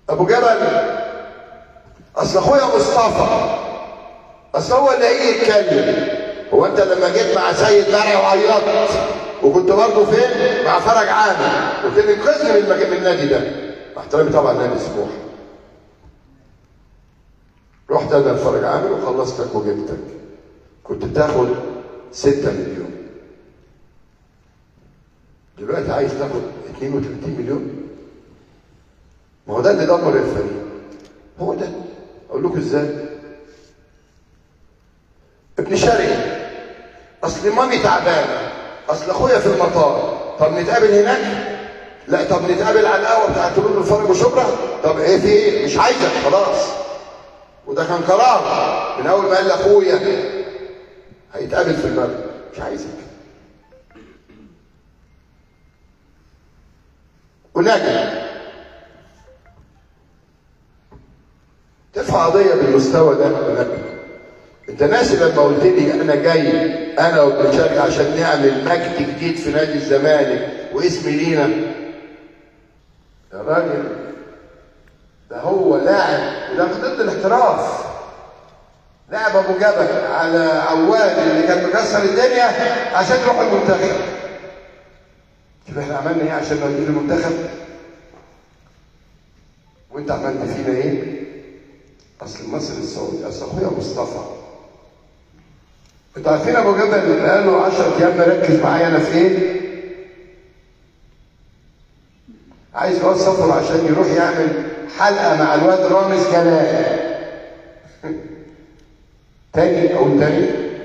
ابو جبل اصل اخويا مصطفى اصل هو اللي هيجي يتكلم هو انت لما جيت مع سيد مرعي وعيطت وكنت برضه فين؟ مع فرج عامر قلت لي انقذني من المج- من النادي ده مع احترامي طبعا نادي سموحه رحت انا لفرج عامر وخلصتك وجبتك كنت بتاخد 6 مليون دلوقتي عايز تاخد 32 مليون ما هو ده اللي دمر الفريق هو ده اقول لكم ازاي ابن شرقي اصل مامي تعبانه اصل اخويا في المطار طب نتقابل هناك لا طب نتقابل على القهوه بتاعت رود الفرج وشبرا طب ايه في ايه مش عايزك خلاص وده كان قرار من اول ما قال لاخويا هيتقابل في المغرب مش عايزك ونجم ترفع قضيه بالمستوى ده ونجم انت ناسي لما قلت لي انا جاي انا وابن شرقي عشان نعمل مجد جديد في نادي الزمالك واسم لينا يا راجل ده هو لاعب وده ضد الاحتراف لاعب ابو جبل على عواد اللي كان مكسر الدنيا عشان يروح المنتخب شوف احنا عملنا ايه عشان نوديه المنتخب وانت عملت فينا ايه اصل المصري السعودي اصل اخويا مصطفى انتوا عارفين ابو جبل اللي بقاله 10 ايام مركز معايا انا في ايه؟ عايز جواز سفر عشان يروح يعمل حلقه مع الواد رامز جلال تاني او تاني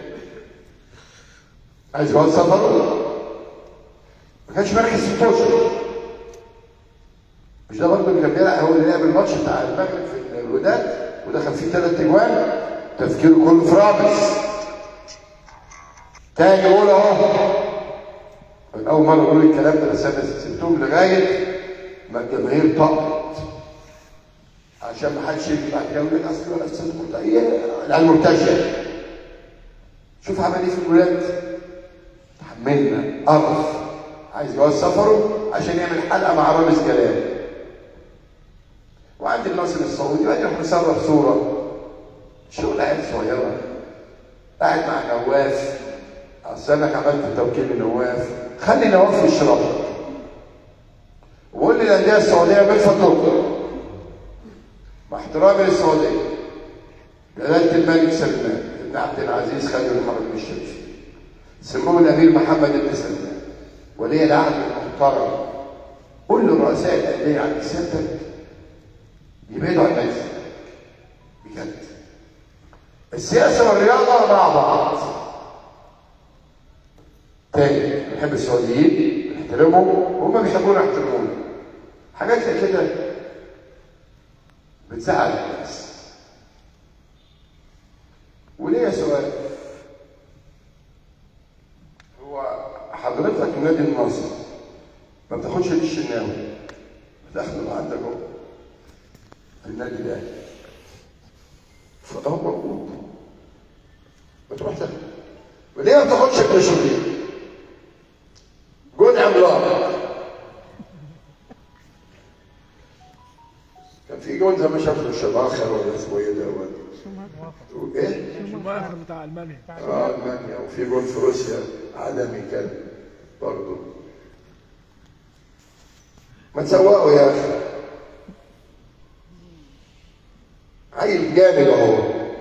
عايز جواز سفر ما كانش مركز 16 مش ده برضه اللي كان بيلعب هو اللي لعب الماتش بتاع المغرب في الوداد ودخل فيه ثلاث اجوان تفكيره كله في رامز تاني يقول اهو من اول مره يقول الكلام ده بس انا سبتهم لغايه ما الجماهير طقت عشان ما حدش يجي بعد كده يقول لك اصل ولا استاذ مرتجع العيال مرتجع شوف عمل ايه في الولاد تحملنا قرف عايز جواز سفره عشان يعمل حلقه مع رامز جلال وعند الناصر السعودي بعدين راح مصور صوره شغل عيال صغيره قاعد مع نواف اصل انا عملت توكيل لنواف خلي نواف يشرب وقول لي الانديه السعوديه بالفضل مع احترامي للسعوديه جلاله الملك سلمان بن عبد العزيز خليل الحرمين الشريفين سموه الامير محمد بن سلمان ولي العهد المحترم قول لرؤساء الانديه عن سيادتك يبعدوا عن الناس بجد السياسه والرياضه مع بعض تاني بنحب السعوديين نحترمهم وهم بيحبونا يحترمونا حاجات زي كده بتزعل الناس وليه سؤال هو حضرتك نادي النصر ما بتاخدش دي الشناوي بتاخده عندك اهو في النادي الاهلي فهو موجود ما تروح تاخده وليه ما بتاخدش ابن شوبير جون عملاق كان في جون زي ما شافه الشباخر ولا اسمه ايه ده ولا ايه؟ شوماخر بتاع المانيا اه المانيا وفي جون في روسيا عالمي كان برضه ما تسوقوا يا اخي عيل جامد اهو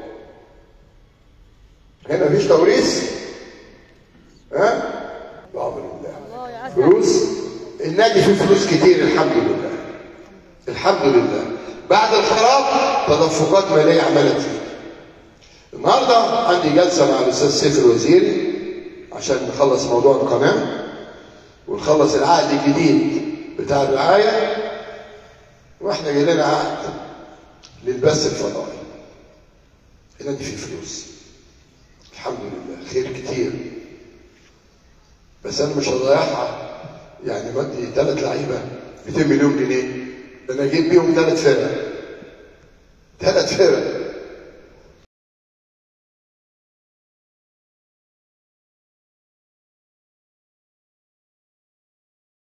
هنا مفيش توريث ها؟ بأمر الله الله يعافيك فلوس النادي فيه فلوس كتير الحمد لله الحمد لله بعد الخراب تدفقات ماليه عملت فيه النهارده عندي جلسه مع الاستاذ سيف الوزيري عشان نخلص موضوع القناه ونخلص العقد الجديد بتاع الرعايه واحنا جاي لنا عقد للبث الفضائي النادي فيه فلوس الحمد لله خير كتير بس انا مش هضيعها يعني بدي ثلاث لعيبه 200 مليون جنيه ده انا اجيب بيهم ثلاث فرق ثلاث فرق